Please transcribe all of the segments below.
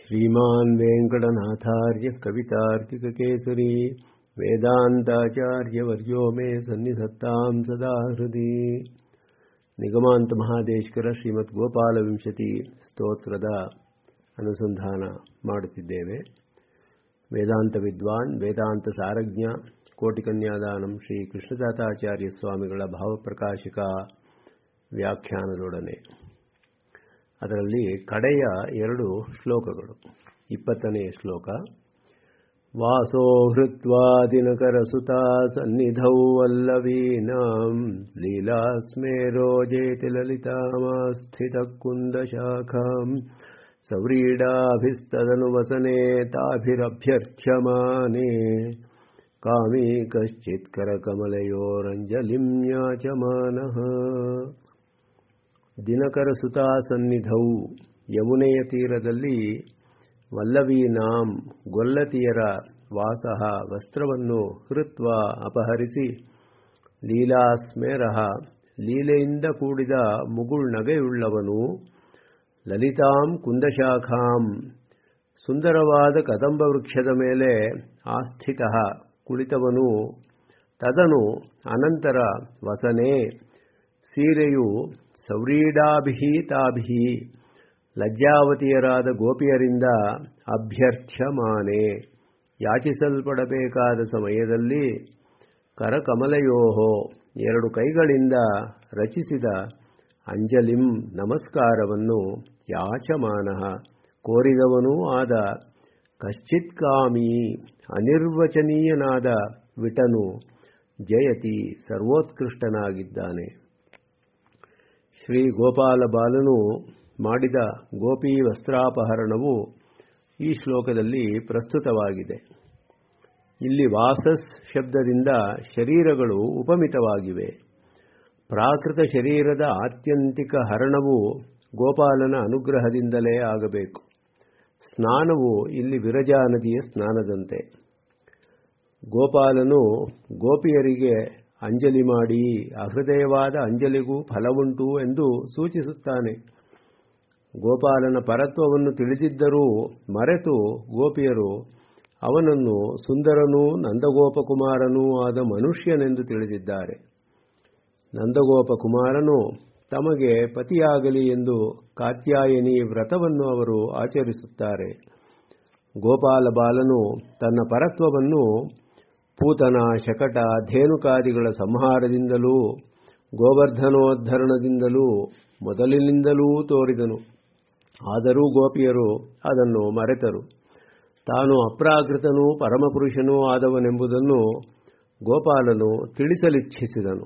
श्रीमान् वेङ्कटनाथार्य कवितार्किककेसरी वेदान्ताचार्यवर्यो मे सन्निधत्तां सदा हृदि ನಿಗಮಾಂತ ಮಹಾದೇಶ್ಕರ ಶ್ರೀಮದ್ ಗೋಪಾಲ ವಿಂಶತಿ ಸ್ತೋತ್ರದ ಅನುಸಂಧಾನ ಮಾಡುತ್ತಿದ್ದೇವೆ ವೇದಾಂತ ವಿದ್ವಾನ್ ವೇದಾಂತ ಸಾರಜ್ಞ ಕೋಟಿಕನ್ಯಾದಾನಂ ಶ್ರೀ ಕೃಷ್ಣದಾತಾಚಾರ್ಯ ಸ್ವಾಮಿಗಳ ಭಾವಪ್ರಕಾಶಿಕ ವ್ಯಾಖ್ಯಾನದೊಡನೆ ಅದರಲ್ಲಿ ಕಡೆಯ ಎರಡು ಶ್ಲೋಕಗಳು ಇಪ್ಪತ್ತನೆಯ ಶ್ಲೋಕ ವಾಸೋ ಹೃತ್ವಾ ದಿನಕರಸುತಾ ಸನ್ನಿಧೌ ವಲ್ಲವೀನಾಂ ಲೀಲಾಸ್ಮೇರೋಜೇತಿ ಲಲಿತಾಮಾಸ್ಥಿತಕುಂದಶಾಖಾಂ ಸವ್ರೀಡಾಭಿಸ್ತದನುವಸನೆ ತಾಭಿರಭ್ಯರ್ಥ್ಯಮಾನೆ ಕಾಮಿ ಕಶ್ಚಿತ್ ಕರಕಮಲಯೋರಂಜಲಿಂ ಯಾಚಮಾನಃ ದಿನಕರಸುತಾ ಸನ್ನಿಧೌ ಯಮುನೆಯ ತೀರದಲ್ಲಿ ವಲ್ಲವೀನಾಂ ಗೊಲ್ಲತಿಯರ ವಾಸಃ ವಸ್ತ್ರವನ್ನು ಹೃತ್ವ ಅಪಹರಿಸಿ ಲೀಲಾಸ್ಮೇರಹ ಲೀಲೆಯಿಂದ ಕೂಡಿದ ಮುಗುಳ್ನಗೆಯುಳ್ಳವನು ಲಲಿತಾಂ ಕುಂದಶಾಖಾಂ ಸುಂದರವಾದ ಕದಂಬ ವೃಕ್ಷದ ಮೇಲೆ ಆಸ್ಥಿತ ಕುಳಿತವನು ತದನು ಅನಂತರ ವಸನೆ ಸೀರೆಯು ಸೌರೀಡಾಭಿಹೀತಾಭಿ ಲಜ್ಜಾವತಿಯರಾದ ಗೋಪಿಯರಿಂದ ಅಭ್ಯರ್ಥ್ಯಮಾನೆ ಯಾಚಿಸಲ್ಪಡಬೇಕಾದ ಸಮಯದಲ್ಲಿ ಕರಕಮಲಯೋಹೋ ಎರಡು ಕೈಗಳಿಂದ ರಚಿಸಿದ ಅಂಜಲಿಂ ನಮಸ್ಕಾರವನ್ನು ಯಾಚಮಾನ ಕೋರಿದವನೂ ಆದ ಕಶ್ಚಿತ್ಕಾಮಿ ಅನಿರ್ವಚನೀಯನಾದ ವಿಟನು ಜಯತಿ ಸರ್ವೋತ್ಕೃಷ್ಟನಾಗಿದ್ದಾನೆ ಶ್ರೀ ಗೋಪಾಲ ಬಾಲನು ಮಾಡಿದ ಗೋಪಿ ವಸ್ತ್ರಾಪಹರಣವು ಈ ಶ್ಲೋಕದಲ್ಲಿ ಪ್ರಸ್ತುತವಾಗಿದೆ ಇಲ್ಲಿ ವಾಸಸ್ ಶಬ್ದದಿಂದ ಶರೀರಗಳು ಉಪಮಿತವಾಗಿವೆ ಪ್ರಾಕೃತ ಶರೀರದ ಆತ್ಯಂತಿಕ ಹರಣವು ಗೋಪಾಲನ ಅನುಗ್ರಹದಿಂದಲೇ ಆಗಬೇಕು ಸ್ನಾನವು ಇಲ್ಲಿ ವಿರಜಾ ನದಿಯ ಸ್ನಾನದಂತೆ ಗೋಪಾಲನು ಗೋಪಿಯರಿಗೆ ಅಂಜಲಿ ಮಾಡಿ ಅಹೃದಯವಾದ ಅಂಜಲಿಗೂ ಫಲವುಂಟು ಎಂದು ಸೂಚಿಸುತ್ತಾನೆ ಗೋಪಾಲನ ಪರತ್ವವನ್ನು ತಿಳಿದಿದ್ದರೂ ಮರೆತು ಗೋಪಿಯರು ಅವನನ್ನು ಸುಂದರನೂ ನಂದಗೋಪಕುಮಾರನೂ ಆದ ಮನುಷ್ಯನೆಂದು ತಿಳಿದಿದ್ದಾರೆ ನಂದಗೋಪಕುಮಾರನು ತಮಗೆ ಪತಿಯಾಗಲಿ ಎಂದು ಕಾತ್ಯಾಯನಿ ವ್ರತವನ್ನು ಅವರು ಆಚರಿಸುತ್ತಾರೆ ಗೋಪಾಲ ಬಾಲನು ತನ್ನ ಪರತ್ವವನ್ನು ಪೂತನ ಶಕಟ ಧೇನುಕಾದಿಗಳ ಸಂಹಾರದಿಂದಲೂ ಗೋವರ್ಧನೋದ್ಧರಣದಿಂದಲೂ ಮೊದಲಿನಿಂದಲೂ ತೋರಿದನು ಆದರೂ ಗೋಪಿಯರು ಅದನ್ನು ಮರೆತರು ತಾನು ಅಪ್ರಾಕೃತನೂ ಪರಮಪುರುಷನೂ ಆದವನೆಂಬುದನ್ನು ಗೋಪಾಲನು ತಿಳಿಸಲಿಚ್ಛಿಸಿದನು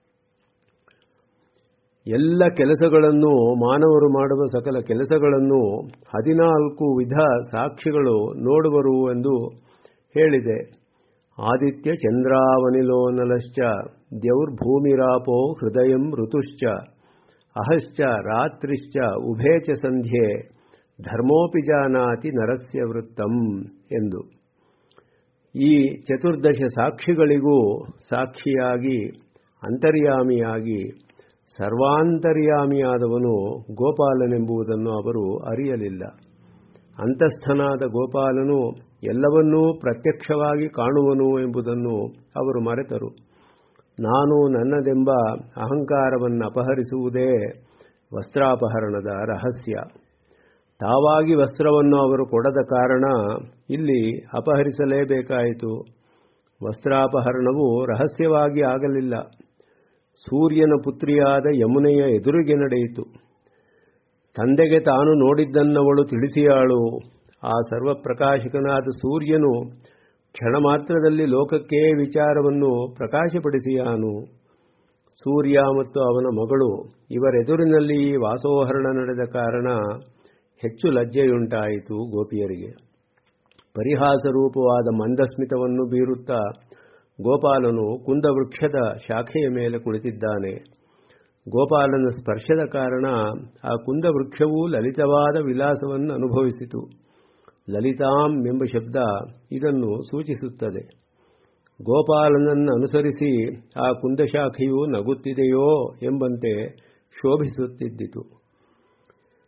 ಎಲ್ಲ ಕೆಲಸಗಳನ್ನು ಮಾನವರು ಮಾಡುವ ಸಕಲ ಕೆಲಸಗಳನ್ನು ಹದಿನಾಲ್ಕು ವಿಧ ಸಾಕ್ಷಿಗಳು ನೋಡುವರು ಎಂದು ಹೇಳಿದೆ ಆದಿತ್ಯ ಚಂದ್ರಾವನಿಲೋನಲಶ್ಚ ದ್ಯೌರ್ಭೂಮಿರಾಪೋ ಹೃದಯಂ ಋತುಶ್ಚ ಅಹಶ್ಚ ರಾತ್ರಿಶ್ಚ ಉಭೇ ಚ ಸಂಧ್ಯೆ ಧರ್ಮೋಪಿ ಜಾನಾತಿ ನರಸ್ಯ ವೃತ್ತಂ ಎಂದು ಈ ಚತುರ್ದಶ ಸಾಕ್ಷಿಗಳಿಗೂ ಸಾಕ್ಷಿಯಾಗಿ ಅಂತರ್ಯಾಮಿಯಾಗಿ ಸರ್ವಾಂತರ್ಯಾಮಿಯಾದವನು ಗೋಪಾಲನೆಂಬುದನ್ನು ಅವರು ಅರಿಯಲಿಲ್ಲ ಅಂತಸ್ಥನಾದ ಗೋಪಾಲನು ಎಲ್ಲವನ್ನೂ ಪ್ರತ್ಯಕ್ಷವಾಗಿ ಕಾಣುವನು ಎಂಬುದನ್ನು ಅವರು ಮರೆತರು ನಾನು ನನ್ನದೆಂಬ ಅಹಂಕಾರವನ್ನು ಅಪಹರಿಸುವುದೇ ವಸ್ತ್ರಾಪಹರಣದ ರಹಸ್ಯ ತಾವಾಗಿ ವಸ್ತ್ರವನ್ನು ಅವರು ಕೊಡದ ಕಾರಣ ಇಲ್ಲಿ ಅಪಹರಿಸಲೇಬೇಕಾಯಿತು ವಸ್ತ್ರಾಪಹರಣವು ರಹಸ್ಯವಾಗಿ ಆಗಲಿಲ್ಲ ಸೂರ್ಯನ ಪುತ್ರಿಯಾದ ಯಮುನೆಯ ಎದುರಿಗೆ ನಡೆಯಿತು ತಂದೆಗೆ ತಾನು ನೋಡಿದ್ದನ್ನವಳು ತಿಳಿಸಿಯಾಳು ಆ ಸರ್ವಪ್ರಕಾಶಕನಾದ ಸೂರ್ಯನು ಕ್ಷಣ ಮಾತ್ರದಲ್ಲಿ ಲೋಕಕ್ಕೆ ವಿಚಾರವನ್ನು ಪ್ರಕಾಶಪಡಿಸಿಯಾನು ಸೂರ್ಯ ಮತ್ತು ಅವನ ಮಗಳು ಇವರೆದುರಿನಲ್ಲಿ ವಾಸೋಹರಣ ನಡೆದ ಕಾರಣ ಹೆಚ್ಚು ಲಜ್ಜೆಯುಂಟಾಯಿತು ಗೋಪಿಯರಿಗೆ ಪರಿಹಾಸರೂಪವಾದ ಮಂದಸ್ಮಿತವನ್ನು ಬೀರುತ್ತಾ ಗೋಪಾಲನು ಕುಂದವೃಕ್ಷದ ಶಾಖೆಯ ಮೇಲೆ ಕುಳಿತಿದ್ದಾನೆ ಗೋಪಾಲನ ಸ್ಪರ್ಶದ ಕಾರಣ ಆ ಕುಂದವೃಕ್ಷವೂ ಲಲಿತವಾದ ವಿಲಾಸವನ್ನು ಅನುಭವಿಸಿತು ಲಲಿತಾಂ ಎಂಬ ಶಬ್ದ ಇದನ್ನು ಸೂಚಿಸುತ್ತದೆ ಗೋಪಾಲನನ್ನು ಅನುಸರಿಸಿ ಆ ಕುಂದಶಾಖೆಯು ನಗುತ್ತಿದೆಯೋ ಎಂಬಂತೆ ಶೋಭಿಸುತ್ತಿದ್ದಿತು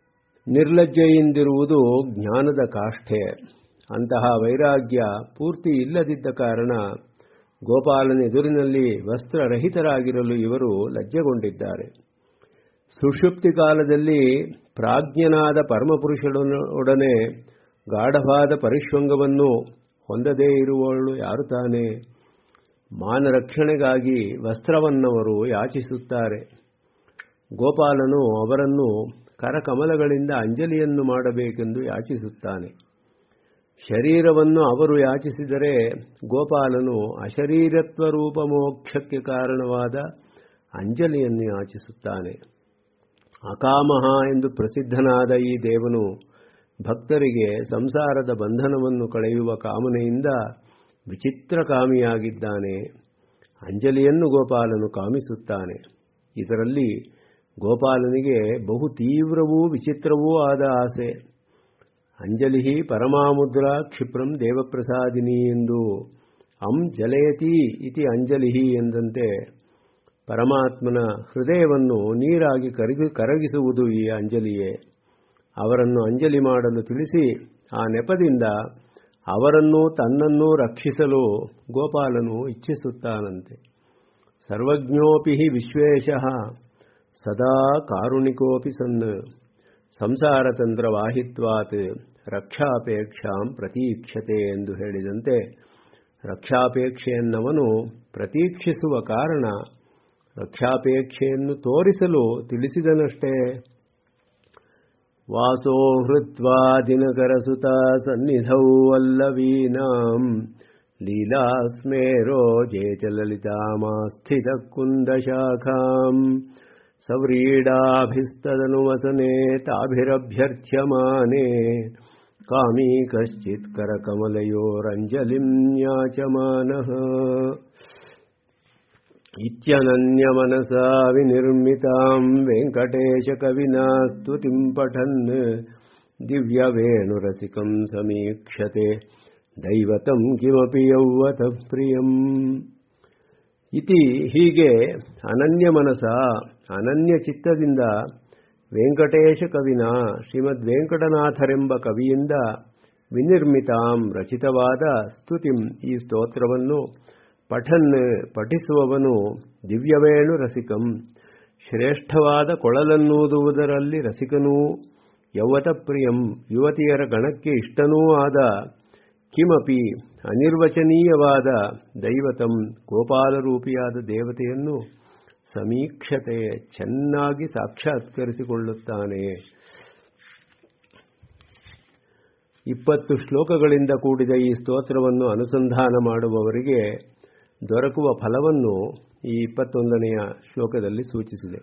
ನಿರ್ಲಜ್ಜೆಯಿಂದಿರುವುದು ಜ್ಞಾನದ ಕಾಷ್ಠೆ ಅಂತಹ ವೈರಾಗ್ಯ ಪೂರ್ತಿ ಇಲ್ಲದಿದ್ದ ಕಾರಣ ಗೋಪಾಲನೆದುರಿನಲ್ಲಿ ವಸ್ತ್ರರಹಿತರಾಗಿರಲು ಇವರು ಲಜ್ಜೆಗೊಂಡಿದ್ದಾರೆ ಸುಷುಪ್ತಿ ಕಾಲದಲ್ಲಿ ಪ್ರಾಜ್ಞನಾದ ಪರಮಪುರುಷನೊಡನೆ ಗಾಢವಾದ ಪರಿಶ್ವಂಗವನ್ನು ಹೊಂದದೇ ಇರುವವಳು ಯಾರು ತಾನೇ ಮಾನರಕ್ಷಣೆಗಾಗಿ ವಸ್ತ್ರವನ್ನವರು ಯಾಚಿಸುತ್ತಾರೆ ಗೋಪಾಲನು ಅವರನ್ನು ಕರಕಮಲಗಳಿಂದ ಅಂಜಲಿಯನ್ನು ಮಾಡಬೇಕೆಂದು ಯಾಚಿಸುತ್ತಾನೆ ಶರೀರವನ್ನು ಅವರು ಯಾಚಿಸಿದರೆ ಗೋಪಾಲನು ಅಶರೀರತ್ವ ರೂಪ ಮೋಕ್ಷಕ್ಕೆ ಕಾರಣವಾದ ಅಂಜಲಿಯನ್ನು ಯಾಚಿಸುತ್ತಾನೆ ಅಕಾಮಹ ಎಂದು ಪ್ರಸಿದ್ಧನಾದ ಈ ದೇವನು ಭಕ್ತರಿಗೆ ಸಂಸಾರದ ಬಂಧನವನ್ನು ಕಳೆಯುವ ಕಾಮನೆಯಿಂದ ವಿಚಿತ್ರಕಾಮಿಯಾಗಿದ್ದಾನೆ ಅಂಜಲಿಯನ್ನು ಗೋಪಾಲನು ಕಾಮಿಸುತ್ತಾನೆ ಇದರಲ್ಲಿ ಗೋಪಾಲನಿಗೆ ಬಹು ತೀವ್ರವೂ ವಿಚಿತ್ರವೂ ಆದ ಆಸೆ ಅಂಜಲಿ ಪರಮಾಮುದ್ರಾ ಕ್ಷಿಪ್ರಂ ದೇವಪ್ರಸಾದಿನಿ ಎಂದು ಅಂ ಜಲಯತಿ ಇತಿ ಅಂಜಲಿ ಎಂದಂತೆ ಪರಮಾತ್ಮನ ಹೃದಯವನ್ನು ನೀರಾಗಿ ಕರಗಿ ಕರಗಿಸುವುದು ಈ ಅಂಜಲಿಯೇ ಅವರನ್ನು ಅಂಜಲಿ ಮಾಡಲು ತಿಳಿಸಿ ಆ ನೆಪದಿಂದ ಅವರನ್ನು ತನ್ನನ್ನು ರಕ್ಷಿಸಲು ಗೋಪಾಲನು ಇಚ್ಛಿಸುತ್ತಾನಂತೆ ಸರ್ವಜ್ಞೋಪಿ ವಿಶ್ವೇಶಃ ಸದಾ ಕಾರುಣಿಕೋಪಿ ಸನ್ ಸಂಸಾರತಂತ್ರವಾಹಿತ್ವಾತ್ ರಕ್ಷಾಪೇಕ್ಷಾಂ ಪ್ರತೀಕ್ಷತೆ ಎಂದು ಹೇಳಿದಂತೆ ರಕ್ಷಾಪೇಕ್ಷೆಯನ್ನವನು ಪ್ರತೀಕ್ಷಿಸುವ ಕಾರಣ ರಕ್ಷಾಪೇಕ್ಷೆಯನ್ನು ತೋರಿಸಲು ತಿಳಿಸಿದನಷ್ಟೇ ವಾಸೋ ಹೃತ್ವಾ ದಿನಕರಸುತ ಸನ್ನಿಧೌ ವಲ್ಲವೀನಾಂ ಲೀಲಾಸ್ಮೇರೋ ಜೇಚಲಲಿತಾಮಾಸ್ಥಿತ ಕುಂದಶಾಖಾಂ ಸವ್ರೀಡಾಭಿಸ್ತದನುವಸನೆ ತಾಭಿರಭ್ಯರ್ಥ್ಯಮಾನೆ ಕಾಮಿ ಕಶ್ಚಿತ್ ಕರಕಮಲಯೋರಂಜಲಿಂ ಯಾಚಮಾನಃ इत्यनन्यमनसा विनिर्मितां वेङ्कटेशकविना स्तुतिं पठन् दिव्यवेणुरसिकं समीक्षते ದೈವತಂ ಕಿಮಪಿ ಯೌವತ ಪ್ರಿಯಂ ಇತಿ ಹೀಗೆ ಅನನ್ಯ ಮನಸ ಅನನ್ಯ ಚಿತ್ತದಿಂದ ವೆಂಕಟೇಶ ಕವಿನ ಶ್ರೀಮದ್ ವೆಂಕಟನಾಥರೆಂಬ ಕವಿಯಿಂದ ವಿನಿರ್ಮಿತಾಂ ರಚಿತವಾದ ಸ್ತುತಿಂ ಈ ಸ್ತೋತ್ರವನ್ನು ಪಠನ್ ಪಠಿಸುವವನು ದಿವ್ಯವೇಣು ರಸಿಕಂ ಶ್ರೇಷ್ಠವಾದ ಕೊಳಲನ್ನೂದುವುದರಲ್ಲಿ ರಸಿಕನೂ ಯೌವತ ಪ್ರಿಯಂ ಯುವತಿಯರ ಗಣಕ್ಕೆ ಇಷ್ಟನೂ ಆದ ಕಿಮಪಿ ಅನಿರ್ವಚನೀಯವಾದ ದೈವತಂ ಗೋಪಾಲರೂಪಿಯಾದ ದೇವತೆಯನ್ನು ಸಮೀಕ್ಷತೆ ಚೆನ್ನಾಗಿ ಸಾಕ್ಷಾತ್ಕರಿಸಿಕೊಳ್ಳುತ್ತಾನೆ ಇಪ್ಪತ್ತು ಶ್ಲೋಕಗಳಿಂದ ಕೂಡಿದ ಈ ಸ್ತೋತ್ರವನ್ನು ಅನುಸಂಧಾನ ಮಾಡುವವರಿಗೆ ದೊರಕುವ ಫಲವನ್ನು ಈ ಇಪ್ಪತ್ತೊಂದನೆಯ ಶ್ಲೋಕದಲ್ಲಿ ಸೂಚಿಸಿದೆ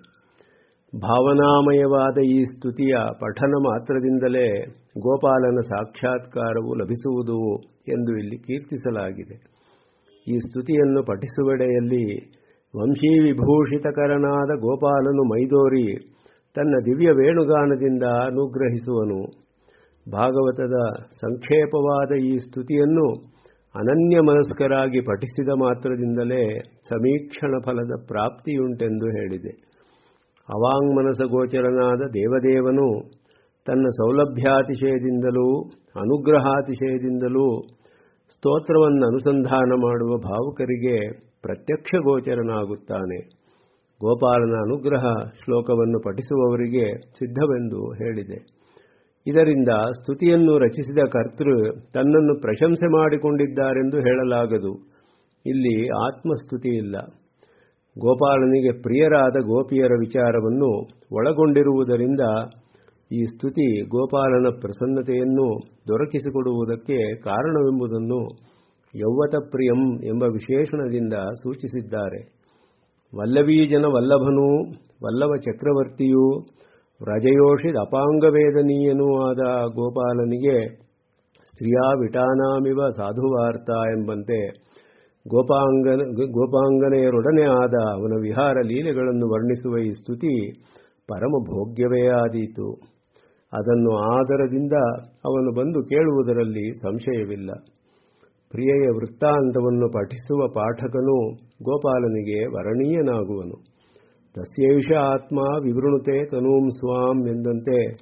ಭಾವನಾಮಯವಾದ ಈ ಸ್ತುತಿಯ ಪಠನ ಮಾತ್ರದಿಂದಲೇ ಗೋಪಾಲನ ಸಾಕ್ಷಾತ್ಕಾರವು ಲಭಿಸುವುದು ಎಂದು ಇಲ್ಲಿ ಕೀರ್ತಿಸಲಾಗಿದೆ ಈ ಸ್ತುತಿಯನ್ನು ಪಠಿಸುವೆಡೆಯಲ್ಲಿ ವಂಶೀ ವಿಭೂಷಿತಕರನಾದ ಗೋಪಾಲನು ಮೈದೋರಿ ತನ್ನ ದಿವ್ಯ ವೇಣುಗಾನದಿಂದ ಅನುಗ್ರಹಿಸುವನು ಭಾಗವತದ ಸಂಕ್ಷೇಪವಾದ ಈ ಸ್ತುತಿಯನ್ನು ಅನನ್ಯ ಮನಸ್ಕರಾಗಿ ಪಠಿಸಿದ ಮಾತ್ರದಿಂದಲೇ ಸಮೀಕ್ಷಣ ಫಲದ ಪ್ರಾಪ್ತಿಯುಂಟೆಂದು ಹೇಳಿದೆ ಅವಾಂಗ್ಮನಸ ಗೋಚರನಾದ ದೇವದೇವನು ತನ್ನ ಸೌಲಭ್ಯಾತಿಶಯದಿಂದಲೂ ಅನುಗ್ರಹಾತಿಶಯದಿಂದಲೂ ಸ್ತೋತ್ರವನ್ನು ಅನುಸಂಧಾನ ಮಾಡುವ ಭಾವುಕರಿಗೆ ಪ್ರತ್ಯಕ್ಷ ಗೋಚರನಾಗುತ್ತಾನೆ ಗೋಪಾಲನ ಅನುಗ್ರಹ ಶ್ಲೋಕವನ್ನು ಪಠಿಸುವವರಿಗೆ ಸಿದ್ಧವೆಂದು ಹೇಳಿದೆ ಇದರಿಂದ ಸ್ತುತಿಯನ್ನು ರಚಿಸಿದ ಕರ್ತೃ ತನ್ನನ್ನು ಪ್ರಶಂಸೆ ಮಾಡಿಕೊಂಡಿದ್ದಾರೆಂದು ಹೇಳಲಾಗದು ಇಲ್ಲಿ ಆತ್ಮಸ್ತುತಿ ಇಲ್ಲ ಗೋಪಾಲನಿಗೆ ಪ್ರಿಯರಾದ ಗೋಪಿಯರ ವಿಚಾರವನ್ನು ಒಳಗೊಂಡಿರುವುದರಿಂದ ಈ ಸ್ತುತಿ ಗೋಪಾಲನ ಪ್ರಸನ್ನತೆಯನ್ನು ದೊರಕಿಸಿಕೊಡುವುದಕ್ಕೆ ಕಾರಣವೆಂಬುದನ್ನು ಯೌವತ ಪ್ರಿಯಂ ಎಂಬ ವಿಶೇಷಣದಿಂದ ಸೂಚಿಸಿದ್ದಾರೆ ವಲ್ಲವೀಜನ ವಲ್ಲಭನೂ ವಲ್ಲಭ ಚಕ್ರವರ್ತಿಯೂ ವ್ರಜಯೋಷಿದ ಅಪಾಂಗವೇದನೀಯನೂ ಆದ ಗೋಪಾಲನಿಗೆ ಸ್ತ್ರೀಯಾ ವಿಟಾನಾಮಿವ ಸಾಧುವಾರ್ತ ಎಂಬಂತೆ ಗೋಪಾಂಗನ ಗೋಪಾಂಗನೆಯರೊಡನೆ ಆದ ಅವನ ವಿಹಾರ ಲೀಲೆಗಳನ್ನು ವರ್ಣಿಸುವ ಈ ಸ್ತುತಿ ಪರಮ ಭೋಗ್ಯವೇ ಆದೀತು ಅದನ್ನು ಆದರದಿಂದ ಅವನು ಬಂದು ಕೇಳುವುದರಲ್ಲಿ ಸಂಶಯವಿಲ್ಲ ಪ್ರಿಯೆಯ ವೃತ್ತಾಂತವನ್ನು ಪಠಿಸುವ ಪಾಠಕನು ಗೋಪಾಲನಿಗೆ ವರಣೀಯನಾಗುವನು ತಸ್ಯೈಷ ಆತ್ಮ ವಿವೃಣುತೆ ತನೂಂ ಸ್ವಾಂ ಎಂದಂತೆ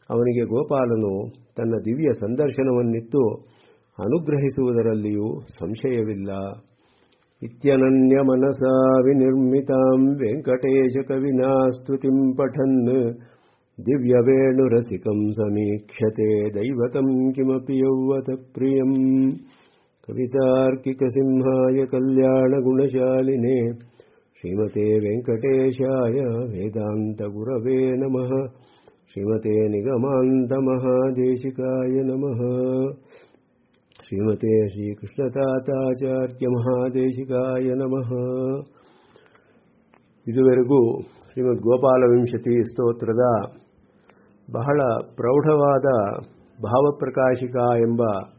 ಅವನಿಗೆ ಗೋಪಾಲನು ತನ್ನ ದಿವ್ಯ ಸಂದರ್ಶನವನ್ನಿತ್ತು ಅನುಗ್ರಹಿಸುವುದರಲ್ಲಿಯೂ ಸಂಶಯವಿಲ್ಲ ಇತ್ಯನನ್ಯ ಮನಸಾ ವಿನಿರ್ಮಿತಾಂ ವೆಂಕಟೇಶ ಕವಿನಾ ಸ್ತುತಿಂ ಪಠನ್ ದಿವ್ಯವೇಣುರಸಿಕಂ ಸಮೀಕ್ಷತೆ ದೈವತಂ ಕಿಮಪಿ ಯೌವತ ಪ್ರಿಯಂ ಕವಿತಾರ್ಕಿಕಸಿಂಹಾಯ ಕಲ್ಯಾಣಗುಣಶಾಲಿನೇ ಶ್ರೀಮತೆ ವೆಂಕಟೇಶಾಯ ವೇದಾಂತಗುರವೇ ನಮಃ ಶ್ರೀಮತೆ ನಿಗಮಾಂತಮಹಾದೇಶಿಕಾಯ ನಮಃ ಶ್ರೀಮತೆ ಶ್ರೀಕೃಷ್ಣತಾತಾಚಾರ್ಯ ಮಹಾದೇಶಿಕಾಯ ನಮಃ ಇದುವರೆಗೂ ಶ್ರೀಮದ್ ಗೋಪಾಲವಿಂಶತಿ ಸ್ತೋತ್ರದ ಬಹಳ ಪ್ರೌಢವಾದ ಭಾವಪ್ರಕಾಶಿಕ ಎಂಬ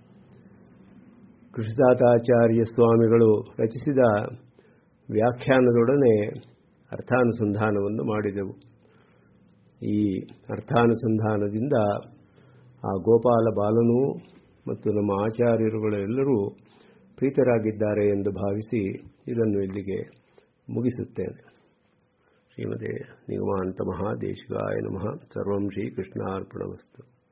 ಕೃಷ್ಣದಾತಾಚಾರ್ಯ ಸ್ವಾಮಿಗಳು ರಚಿಸಿದ ವ್ಯಾಖ್ಯಾನದೊಡನೆ ಅರ್ಥಾನುಸಂಧಾನವನ್ನು ಮಾಡಿದೆವು ಈ ಅರ್ಥಾನುಸಂಧಾನದಿಂದ ಆ ಗೋಪಾಲ ಬಾಲನೂ ಮತ್ತು ನಮ್ಮ ಆಚಾರ್ಯರುಗಳೆಲ್ಲರೂ ಪ್ರೀತರಾಗಿದ್ದಾರೆ ಎಂದು ಭಾವಿಸಿ ಇದನ್ನು ಇಲ್ಲಿಗೆ ಮುಗಿಸುತ್ತೇನೆ ಶ್ರೀಮತೆ ನಿಗಮಾಂತ ಮಹಾದೇಶಿಕಾಯ ನಮಃ ಸರ್ವಂ ಶ್ರೀಕೃಷ್ಣಾರ್ಪಣವಸ್ತು